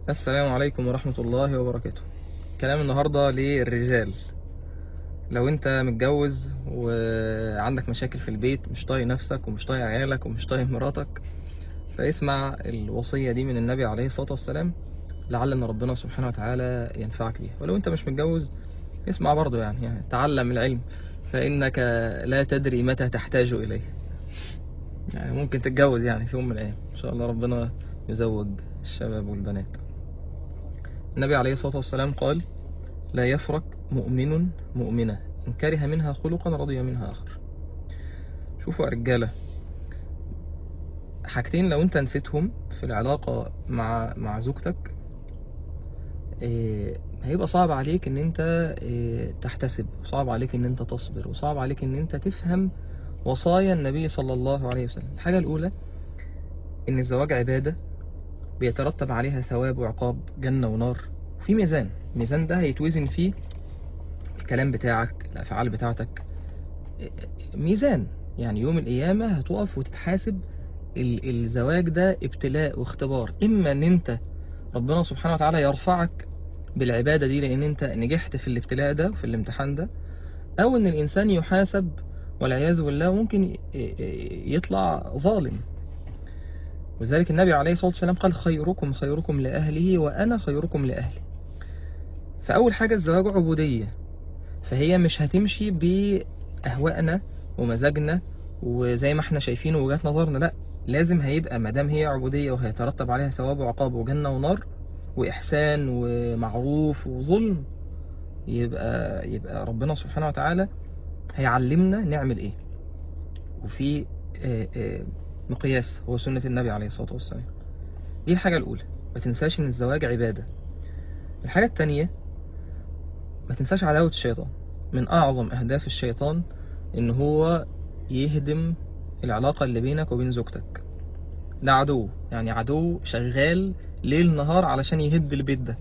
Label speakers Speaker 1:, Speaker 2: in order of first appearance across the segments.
Speaker 1: السلام عليكم ورحمة الله وبركاته كلام النهاردة للرجال لو انت متجوز وعندك مشاكل في البيت مش طايق نفسك ومش طايق عيالك ومش طايق مراتك فاسمع الوصية دي من النبي عليه الصلاة والسلام لعل ان ربنا سبحانه وتعالى ينفعك بيها ولو انت مش متجوز اسمع برضو يعني, يعني تعلم العلم فإنك لا تدري متى تحتاج إليه يعني ممكن تتجوز يعني في يوم من الأيام إن شاء الله ربنا يزوج الشباب والبنات النبي عليه الصلاة والسلام قال لا يفرق مؤمن مؤمنة إن كره منها خلقا رضي منها آخر شوفوا يا رجالة حاجتين لو انت نسيتهم في العلاقة مع مع زوجتك إيه هيبقى صعب عليك ان انت إيه تحتسب وصعب عليك ان انت تصبر وصعب عليك ان انت تفهم وصايا النبي صلى الله عليه وسلم الحاجة الاولى ان الزواج عبادة بيترتب عليها ثواب وعقاب جنة ونار وفي ميزان الميزان ده هيتوزن فيه الكلام بتاعك الافعال بتاعتك ميزان يعني يوم القيامة هتقف وتتحاسب الزواج ده ابتلاء واختبار اما ان انت ربنا سبحانه وتعالى يرفعك بالعبادة دي لان انت نجحت في الابتلاء ده في الامتحان ده او ان الانسان يحاسب والعياذ بالله ممكن يطلع ظالم ولذلك النبي عليه الصلاة والسلام قال خيركم خيركم لأهله وأنا خيركم لأهلي فأول حاجة الزواج عبودية فهي مش هتمشي بأهوائنا ومزاجنا وزي ما احنا شايفين وجهات نظرنا لا لازم هيبقى مادام هي عبودية وهيترتب عليها ثواب وعقاب وجنة ونار وإحسان ومعروف وظلم يبقى يبقى ربنا سبحانه وتعالى هيعلمنا نعمل ايه وفي اه اه مقياس هو سنة النبي عليه الصلاة والسلام دي الحاجة الأولى ما تنساش إن الزواج عبادة الحاجة التانية ما تنساش عداوة الشيطان من أعظم أهداف الشيطان إن هو يهدم العلاقة اللي بينك وبين زوجتك ده عدو يعني عدو شغال ليل نهار علشان يهد البيت ده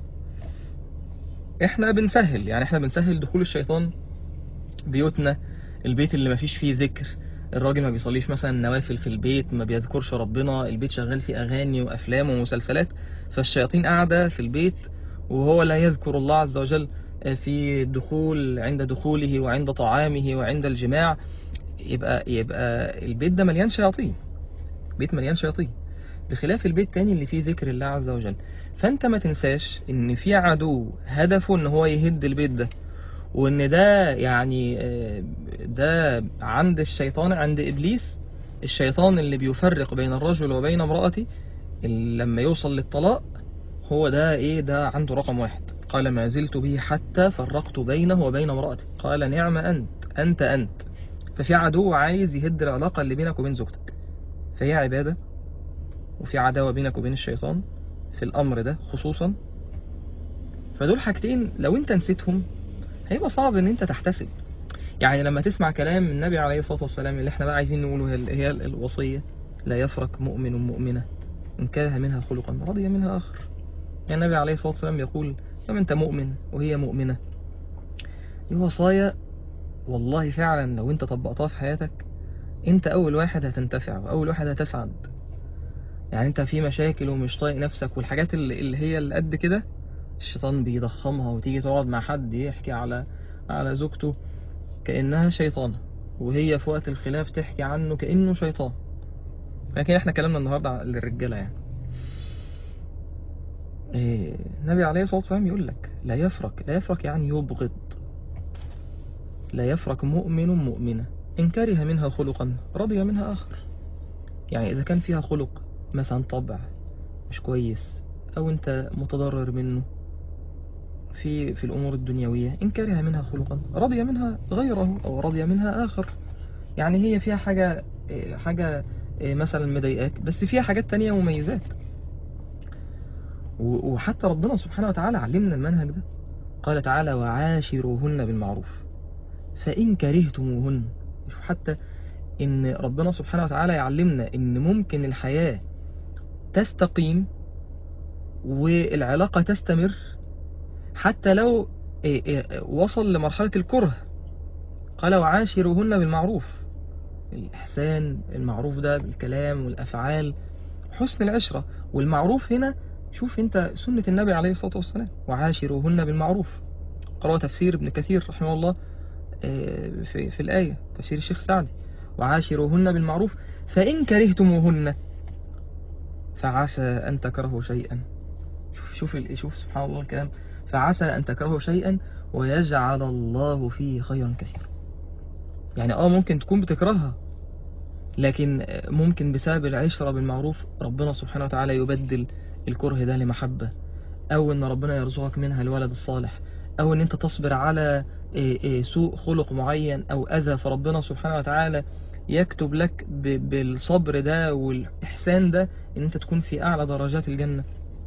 Speaker 1: احنا بنسهل يعني احنا بنسهل دخول الشيطان بيوتنا البيت اللي مفيش فيه ذكر الراجل ما بيصليش مثلا نوافل في البيت ما بيذكرش ربنا البيت شغال فيه اغاني وافلام ومسلسلات فالشياطين قاعدة في البيت وهو لا يذكر الله عز وجل في الدخول عند دخوله وعند طعامه وعند الجماع يبقى يبقى البيت ده مليان شياطين بيت مليان شياطين بخلاف البيت تاني اللي فيه ذكر الله عز وجل فانت ما تنساش ان في عدو هدفه ان هو يهد البيت ده وان ده يعني ده عند الشيطان عند ابليس الشيطان اللي بيفرق بين الرجل وبين امرأته لما يوصل للطلاق هو ده ايه ده عنده رقم واحد قال ما زلت به حتى فرقت بينه وبين امرأته قال نعم انت انت انت ففي عدو عايز يهد العلاقة اللي بينك وبين زوجتك فهي عبادة وفي عداوة بينك وبين الشيطان في الامر ده خصوصا فدول حاجتين لو انت نسيتهم هيبقى صعب ان انت تحتسب يعني لما تسمع كلام النبي عليه الصلاة والسلام اللي احنا بقى عايزين نقوله هي الوصية لا يفرق مؤمن مؤمنة إن كره منها خلقا رضي منها آخر يعني النبي عليه الصلاة والسلام يقول لما انت مؤمن وهي مؤمنة دي وصايا والله فعلا لو انت طبقتها في حياتك انت اول واحد هتنتفع واول واحد هتسعد يعني انت في مشاكل ومش طايق نفسك والحاجات اللي, اللي هي اللي قد كده الشيطان بيضخمها وتيجي تقعد مع حد يحكي على على زوجته كأنها شيطانة وهي في وقت الخلاف تحكي عنه كأنه شيطان لكن احنا كلامنا النهاردة للرجالة يعني إيه النبي عليه الصلاة والسلام يقول لك لا يفرق لا يفرق يعني يبغض لا يفرق مؤمن مؤمنة إن كره منها خلقا رضي منها آخر يعني إذا كان فيها خلق مثلا طبع مش كويس أو أنت متضرر منه في في الأمور الدنيوية إن كره منها خلقا رضي منها غيره أو رضي منها آخر يعني هي فيها حاجة حاجة مثلا مضايقاك بس فيها حاجات تانية مميزات وحتى ربنا سبحانه وتعالى علمنا المنهج ده قال تعالى وعاشروهن بالمعروف فإن كرهتموهن حتى إن ربنا سبحانه وتعالى يعلمنا إن ممكن الحياة تستقيم والعلاقة تستمر حتى لو وصل لمرحلة الكره قال وعاشروهن بالمعروف الإحسان المعروف ده بالكلام والأفعال حسن العشرة والمعروف هنا شوف انت سنة النبي عليه الصلاة والسلام وعاشروهن بالمعروف قرأ تفسير ابن كثير رحمه الله آه، في, في الآية تفسير الشيخ سعدي وعاشروهن بالمعروف فإن كرهتموهن فعسى أن تكرهوا شيئا شوف شوف ال- شوف سبحان الله الكلام فعسى أن تكرهوا شيئا ويجعل الله فيه خيرا كثيرا يعني اه ممكن تكون بتكرهها لكن ممكن بسبب العشرة بالمعروف ربنا سبحانه وتعالى يبدل الكره ده لمحبة او ان ربنا يرزقك منها الولد الصالح او ان انت تصبر على إيه إيه سوء خلق معين او اذى فربنا سبحانه وتعالى يكتب لك ب- بالصبر ده والاحسان ده ان انت تكون في اعلى درجات الجنة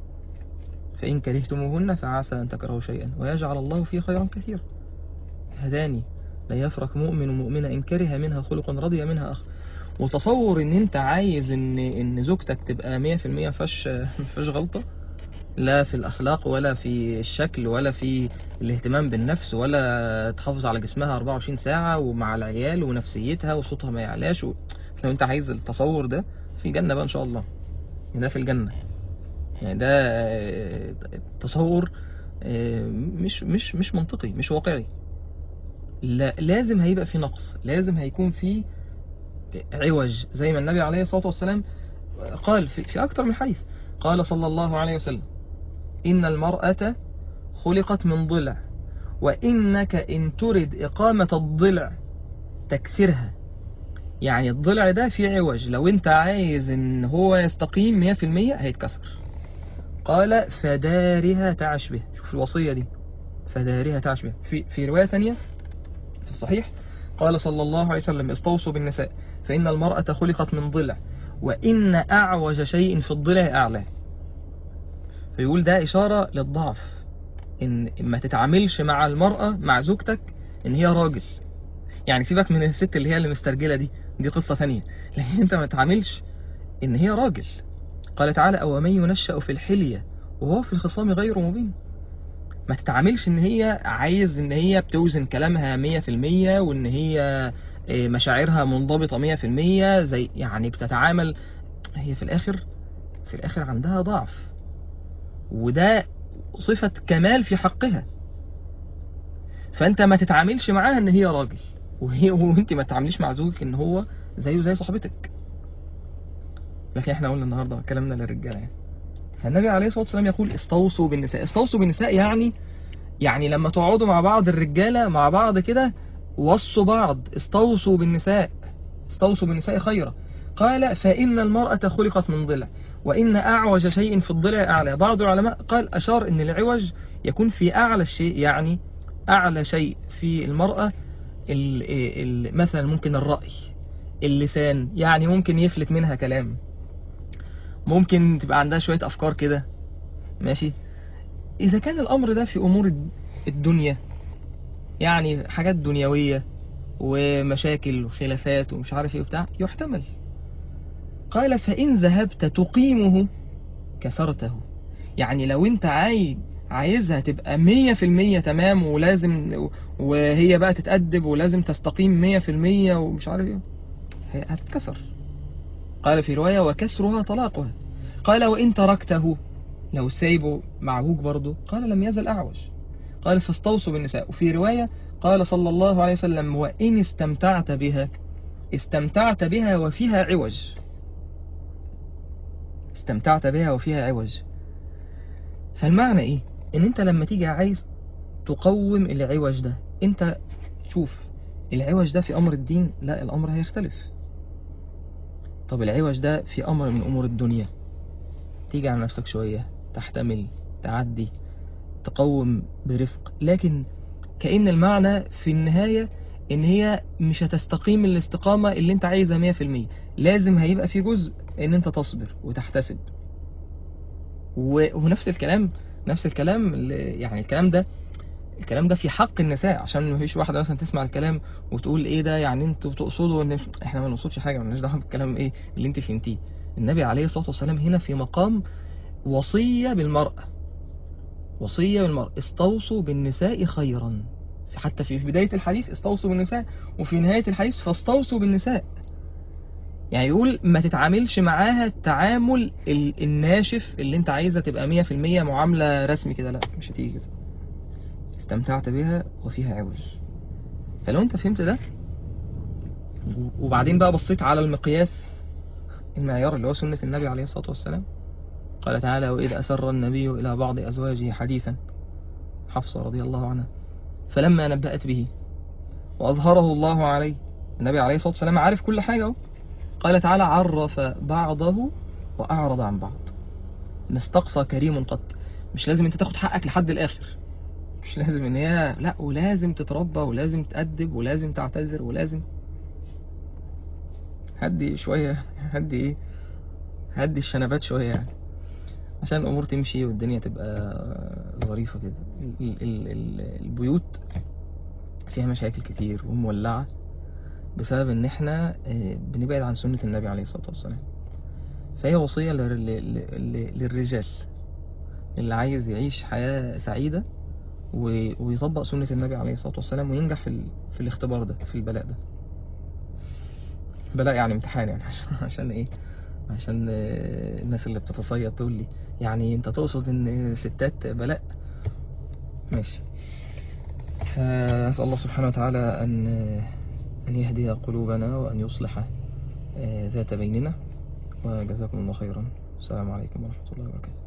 Speaker 1: فان كرهتموهن فعسى ان تكرهوا شيئا ويجعل الله فيه خيرا كثيرا هداني لا يفرق مؤمن مؤمنة ان كره منها خلقا رضي منها اخر وتصور ان انت عايز ان ان زوجتك تبقى 100% مفيهاش مفيهاش غلطة لا في الاخلاق ولا في الشكل ولا في الاهتمام بالنفس ولا تحافظ على جسمها 24 ساعة ومع العيال ونفسيتها وصوتها ما يعلاش و... لو انت عايز التصور ده في الجنة بقى ان شاء الله ده في الجنة يعني ده آه، تصور آه، مش مش مش منطقي مش واقعي لا لازم هيبقى في نقص لازم هيكون في عوج زي ما النبي عليه الصلاة والسلام قال في, في أكثر من حديث قال صلى الله عليه وسلم إن المرأة خلقت من ضلع وإنك إن ترد إقامة الضلع تكسرها يعني الضلع ده فيه عوج لو انت عايز ان هو يستقيم 100% هيتكسر قال فدارها تعش به شوف الوصية دي فدارها تعش به في, في رواية تانية في الصحيح قال صلى الله عليه وسلم استوصوا بالنساء فإن المرأة خلقت من ضلع وإن أعوج شيء في الضلع أعلى فيقول ده إشارة للضعف إن ما تتعاملش مع المرأة مع زوجتك إن هي راجل يعني سيبك من الست اللي هي اللي مسترجلة دي دي قصة ثانية لكن أنت ما تتعاملش إن هي راجل قال تعالى أو من ينشأ في الحلية وهو في الخصام غير مبين ما تتعاملش ان هي عايز ان هي بتوزن كلامها مية في المية وان هي إيه، مشاعرها منضبطة مية في المية زي يعني بتتعامل هي في الاخر في الاخر عندها ضعف وده صفة كمال في حقها فانت ما تتعاملش معاها ان هي راجل وهي وانت ما تتعامليش مع زوجك ان هو زيه زي صاحبتك لكن احنا قلنا النهارده كلامنا للرجاله يعني فالنبي عليه الصلاه والسلام يقول استوصوا بالنساء استوصوا بالنساء يعني يعني لما تقعدوا مع بعض الرجاله مع بعض كده وصوا بعض استوصوا بالنساء استوصوا بالنساء خيرا قال فإن المرأة خلقت من ضلع وإن أعوج شيء في الضلع أعلى بعض العلماء قال أشار أن العوج يكون في أعلى الشيء يعني أعلى شيء في المرأة ال ال مثلا ممكن الرأي اللسان يعني ممكن يفلت منها كلام ممكن تبقى عندها شوية أفكار كده ماشي إذا كان الأمر ده في أمور الد- الدنيا يعني حاجات دنيوية ومشاكل وخلافات ومش عارف ايه وبتاع يحتمل قال فإن ذهبت تقيمه كسرته يعني لو انت عايز عايزها تبقى مية في المية تمام ولازم وهي بقى تتأدب ولازم تستقيم مية في المية ومش عارف ايه هي هتتكسر قال في رواية وكسرها طلاقها قال وإن تركته لو سايبه معوج برضه قال لم يزل أعوج قال فاستوصوا بالنساء وفي رواية قال صلى الله عليه وسلم وإن استمتعت بها استمتعت بها وفيها عوج استمتعت بها وفيها عوج فالمعنى ايه ان انت لما تيجي عايز تقوم العوج ده انت شوف العوج ده في امر الدين لا الامر هيختلف طب العوج ده في امر من امور الدنيا تيجي على نفسك شوية تحتمل تعدي تقوم برفق لكن كأن المعنى في النهاية ان هي مش هتستقيم الاستقامة اللي انت عايزها مية في المية لازم هيبقى في جزء ان انت تصبر وتحتسب و- ونفس الكلام نفس الكلام اللي- يعني الكلام ده الكلام ده في حق النساء عشان ما فيش واحدة مثلا تسمع الكلام وتقول ايه ده يعني انتوا بتقصدوا ان احنا ما نقصدش حاجة مالناش دعوه بالكلام ايه اللي انت فهمتيه النبي عليه الصلاة والسلام هنا في مقام وصية بالمرأة وصية بالمرأة استوصوا بالنساء خيرا حتى في بداية الحديث استوصوا بالنساء وفي نهاية الحديث فاستوصوا بالنساء يعني يقول ما تتعاملش معاها التعامل ال- الناشف اللي انت عايزة تبقى مية في المية معاملة رسمي كده لا مش هتيجي كده استمتعت بها وفيها عوج فلو انت فهمت ده وبعدين بقى بصيت على المقياس المعيار اللي هو سنة النبي عليه الصلاة والسلام قال تعالى وإذا أسر النبي إلى بعض أزواجه حديثا حفصة رضي الله عنها فلما نبأت به وأظهره الله عليه النبي عليه الصلاة والسلام عارف كل حاجة اهو. قال تعالى عرف بعضه وأعرض عن بعض ما استقصى كريم قط مش لازم انت تاخد حقك لحد الآخر مش لازم ان هي لا ولازم تتربى ولازم تأدب ولازم تعتذر ولازم هدي شوية هدي ايه هدي الشنبات شوية يعني عشان الأمور تمشي والدنيا تبقى ظريفة كده ال- ال- ال- البيوت فيها مشاكل كتير ومولعة بسبب ان احنا آه، بنبعد عن سنة النبي عليه الصلاة والسلام فهي وصية لل- لل- لل- للرجال اللي عايز يعيش حياة سعيدة و- ويطبق سنة النبي عليه الصلاة والسلام وينجح في, ال... في الاختبار ده في البلاء ده بلاء يعني امتحان يعني عشان ايه عشان آه، الناس اللي بتتصيد تقول لي يعني انت تقصد ان ستات بلاء ماشي فأسأل الله سبحانه وتعالى أن أن يهدي قلوبنا وأن يصلح آه، ذات بيننا وجزاكم الله خيرا السلام عليكم ورحمة الله وبركاته